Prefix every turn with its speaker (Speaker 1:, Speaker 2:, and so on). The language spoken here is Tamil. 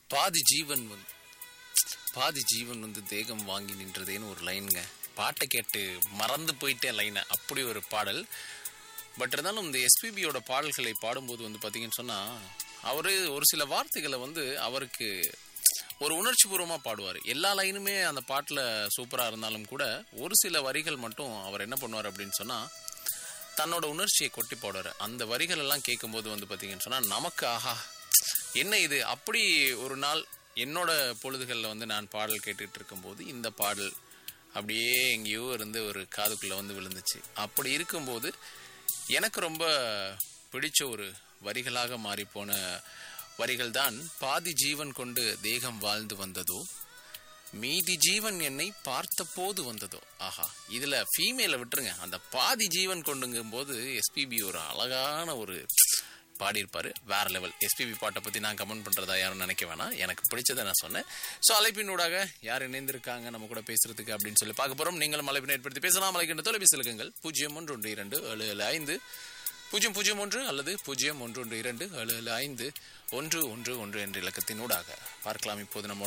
Speaker 1: பாதி ஜீவன் வந்து பாதி ஜீவன் வந்து தேகம் வாங்கி நின்றதேன்னு ஒரு லைனுங்க பாட்டை கேட்டு மறந்து போயிட்டே லைனை அப்படி ஒரு பாடல் பட் இருந்தாலும் இந்த எஸ்பிபியோட பாடல்களை பாடும்போது வந்து பார்த்தீங்கன்னு சொன்னால் அவர் ஒரு சில வார்த்தைகளை வந்து அவருக்கு ஒரு உணர்ச்சி பூர்வமாக பாடுவார் எல்லா லைனுமே அந்த பாட்டில் சூப்பராக இருந்தாலும் கூட ஒரு சில வரிகள் மட்டும் அவர் என்ன பண்ணுவார் அப்படின்னு சொன்னால் தன்னோட உணர்ச்சியை கொட்டி போடுறாரு அந்த வரிகள் எல்லாம் கேட்கும்போது வந்து பார்த்தீங்கன்னு சொன்னால் நமக்கு ஆஹா என்ன இது அப்படி ஒரு நாள் என்னோட பொழுதுகளில் வந்து நான் பாடல் கேட்டுட்டு இருக்கும்போது இந்த பாடல் அப்படியே எங்கேயோ இருந்து ஒரு காதுக்குள்ளே வந்து விழுந்துச்சு அப்படி இருக்கும்போது எனக்கு ரொம்ப பிடிச்ச ஒரு வரிகளாக மாறிப்போன வரிகள் தான் பாதி ஜீவன் கொண்டு தேகம் வாழ்ந்து வந்ததோ மீதி ஜீவன் என்னை பார்த்த போது வந்ததோ ஆஹா இதுல ஃபீமேல விட்டுருங்க அந்த பாதி ஜீவன் கொண்டுங்கும் போது எஸ்பிபி ஒரு அழகான ஒரு பாடியிருப்பாரு வேற லெவல் எஸ்பிபி பாட்டை பத்தி நான் கமெண்ட் பண்றதா யாரும் நினைக்க வேணாம் எனக்கு பிடிச்சதை நான் சொன்னேன் ஸோ அழைப்பினூடாக யார் இணைந்திருக்காங்க நம்ம கூட பேசுறதுக்கு அப்படின்னு சொல்லி பார்க்க போறோம் நீங்களும் அழைப்பினை ஏற்படுத்தி பேசலாம் அழைக்கின்ற தொலைபேசி இலக்கங்கள் பூஜ்ஜியம் ஒன்று ஒன்று இரண்டு ஏழு ஏழு ஐந்து பூஜ்ஜியம் பூஜ்ஜியம் ஒன்று அல்லது பூஜ்ஜியம் ஒன்று ஒன்று இரண்டு ஏழு ஏழு ஐந்து ஒன்று ஒன்று ஒன்று என்ற இலக்கத்தினூடாக பார்க்கலாம் இப்போது நம்ம